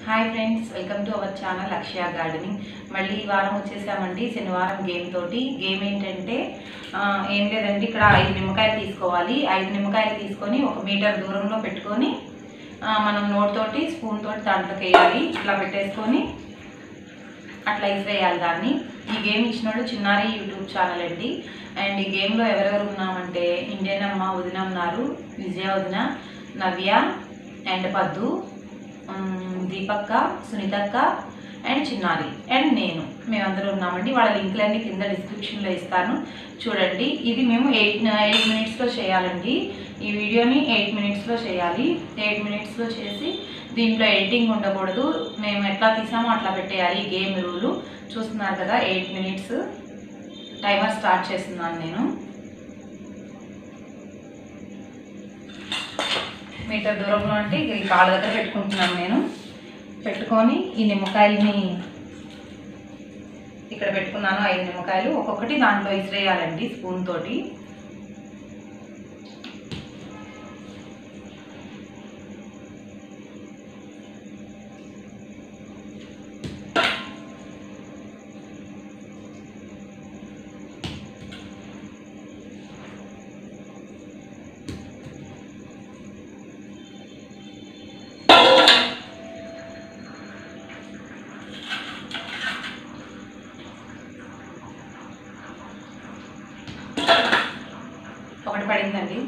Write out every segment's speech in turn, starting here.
hi friends welcome to our channel Akshaya gardening మళ్ళీ ఈ వారం వచ్చేసామండి శనివారం గేమ్ తోటి గేమ్ ఏంటంటే ఆ, ఏం లేదండి ఇక్కడ ఐదు నిమ్మకాయలు తీసుకోవాలి ఐదు నిమ్మకాయలు తీసుకొని ఒక మీటర్ దూరంలో పెట్టుకొని ఆ, మనం నోట్ తోటి స్పూన్ తోటి దాంట్లోకి వేయాలి ఇట్లా పెట్టేసుకొని అట్లా ఇసిరేయాలి దాన్ని ఈ గేమ్ ఇచ్చిన వాళ్ళు చిన్నారి యూట్యూబ్ ఛానల్ అండి అండ్ ఈ గేమ్లో ఎవరెవరు ఉన్నామంటే ఇండియన్ అమ్మ వదిన ఉన్నారు విజయ వదిన నవ్య అండ్ పద్దు ఉమ్, దీపక్క సునీతక్క అండ్ చిన్నారి అండ్ నేను మేమందరం ఉన్నామండి వాళ్ళ లింక్లన్నీ కింద డిస్క్రిప్షన్లో ఇస్తాను చూడండి ఇది మేము ఎయిట్ ఎయిట్ మినిట్స్లో చేయాలండి ఈ వీడియోని ఎయిట్ మినిట్స్లో చేయాలి ఎయిట్ మినిట్స్లో చేసి దీంట్లో ఎడిటింగ్ ఉండకూడదు మేము ఎట్లా తీసామో అట్లా పెట్టేయాలి ఈ గేమ్ రూలు చూస్తున్నారు కదా ఎయిట్ మినిట్స్ టైమర్ స్టార్ట్ చేస్తున్నాను నేను మీటర్ దూరంలో అంటే ఈ కాళ్ళ దగ్గర పెట్టుకుంటున్నాను నేను పెట్టుకొని ఈ నిమ్మకాయలని ఇక్కడ పెట్టుకున్నాను ఐదు నిమ్మకాయలు ఒక్కొక్కటి దాంట్లో ఇసిరేయాలండి స్పూన్ తోటి ఒకటి పడిందండి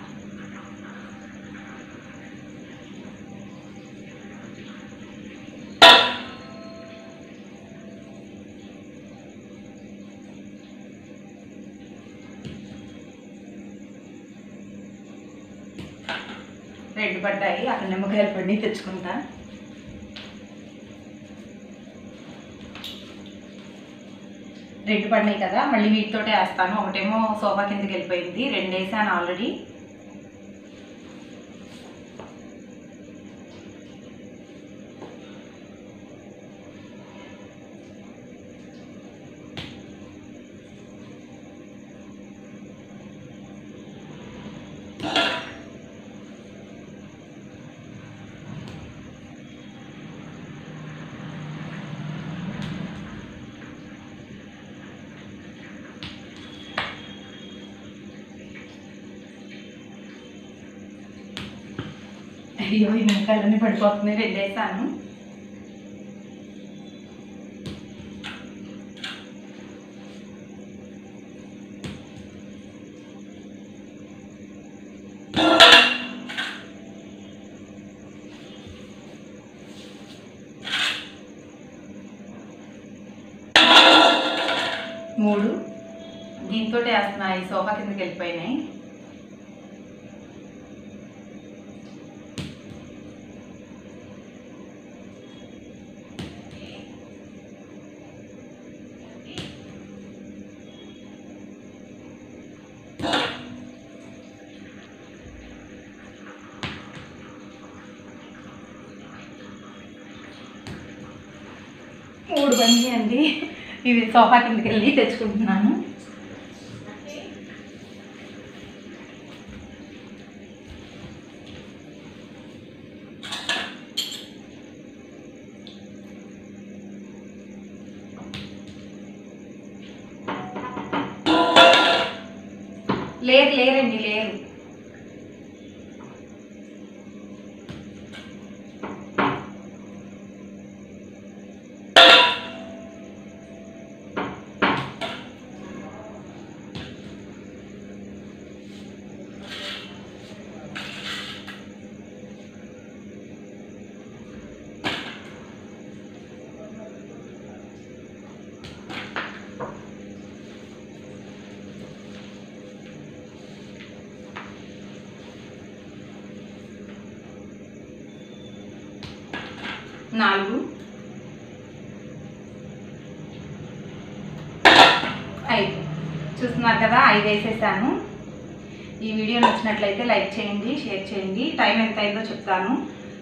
రెండు పడ్డాయి అక్కడ నిమ్మకాయలు పడి తెచ్చుకుంటా రెండు పడినాయి కదా మళ్ళీ వీటితోటే వేస్తాను ఒకటేమో సోఫా కిందకి వెళ్ళిపోయింది రెండు వేసాను ఆల్రెడీ అయ్యో ఈ నిమ్మకాయలన్నీ పడిపోతున్నాయి రెండు వేసాను మూడు దీంతో వేస్తున్నాయి సోఫా కిందకి వెళ్ళిపోయినాయి మూడు బండి అండి ఇవి సోఫా కిందకి వెళ్ళి తెచ్చుకుంటున్నాను లేరు లేరండి లేరు నాలుగు ఐదు చూస్తున్నారు కదా ఐదు వేసేసాను ఈ వీడియో నచ్చినట్లయితే లైక్ చేయండి షేర్ చేయండి టైం ఎంత అయిందో చెప్తాను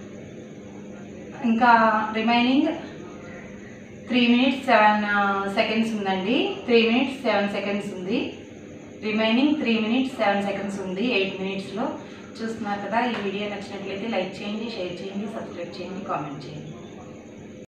ఇంకా remaining three minutes seven seconds ఉందండి త్రీ మినిట్స్ సెవెన్ సెకండ్స్ ఉంది remaining three minutes seven seconds ఉంది ఎయిట్ మినిట్స్లో చూస్తున్నారు కదా ఈ వీడియో నచ్చినట్లయితే లైక్ చేయండి షేర్ చేయండి సబ్స్క్రైబ్ చేయండి కామెంట్ చేయండి